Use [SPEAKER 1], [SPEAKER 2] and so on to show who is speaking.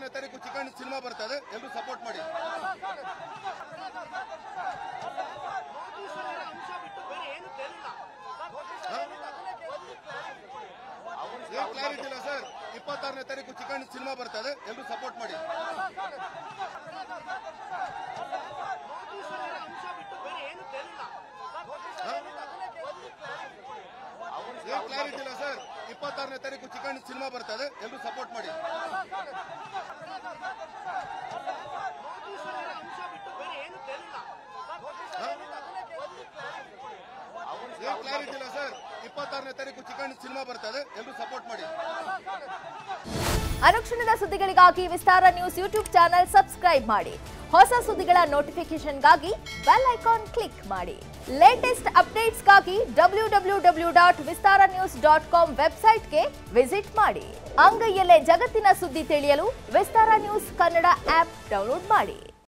[SPEAKER 1] ಇಪ್ಪತ್ತಾರನೇ ತಾರೀಕು chicken cinema ಬರ್ತದೆ ಎಲ್ಲರೂ ಸಪೋರ್ಟ್ ಮಾಡಿ ಏನ್ ಕ್ಲಾರಿಟಿ ಇಲ್ಲ ಸರ್ ಇಪ್ಪತ್ತಾರನೇ ತಾರೀಕು ಚಿಕನ್ ಸಿನಿಮಾ ಬರ್ತದೆ ಎಲ್ಲರೂ ಸಪೋರ್ಟ್ ಮಾಡಿ ಏನ್ ಕ್ಲಾರಿಟಿ ಇಲ್ಲ ಸರ್ ಇಪ್ಪತ್ತಾರನೇ ತಾರೀಕು ಚಿಕನ್ ಸಿನಿಮಾ ಬರ್ತದೆ ಎಲ್ಲರೂ ಸಪೋರ್ಟ್ ಮಾಡಿ ಏನ್ ಕ್ಲಾರಿಟಿ ಇಲ್ಲ ಸರ್ ಇಪ್ಪತ್ತಾರನೇ ತಾರೀಕು ಚಿಕನ್ ಸಿನಿಮಾ ಬರ್ತದೆ ಎಲ್ಲರೂ ಸಪೋರ್ಟ್ ಮಾಡಿ
[SPEAKER 2] ಅನುಕ್ಷಣದ ಸುದ್ದಿಗಳಿಗಾಗಿ Vistara news YouTube channel subscribe ಮಾಡಿ ಹೊಸ ಸುದ್ದಿಗಳ ನೋಟಿಫಿಕೇಶನ್ಗಾಗಿ ಬೆಲ್ ಐಕಾನ್ ಕ್ಲಿಕ್ ಮಾಡಿ ಲೇಟೆಸ್ಟ್ ಅಪ್ಡೇಟ್ಸ್ಗಾಗಿ W W W dot Vistara news dot com ವೆಬ್ಸೈಟ್ಗೆ ವಿಸಿಟ್ ಮಾಡಿ ಅಂಗೈಯಲ್ಲೇ ಜಗತ್ತಿನ ಸುದ್ದಿ ತಿಳಿಯಲು Vistara news Kannada app download ಮಾಡಿ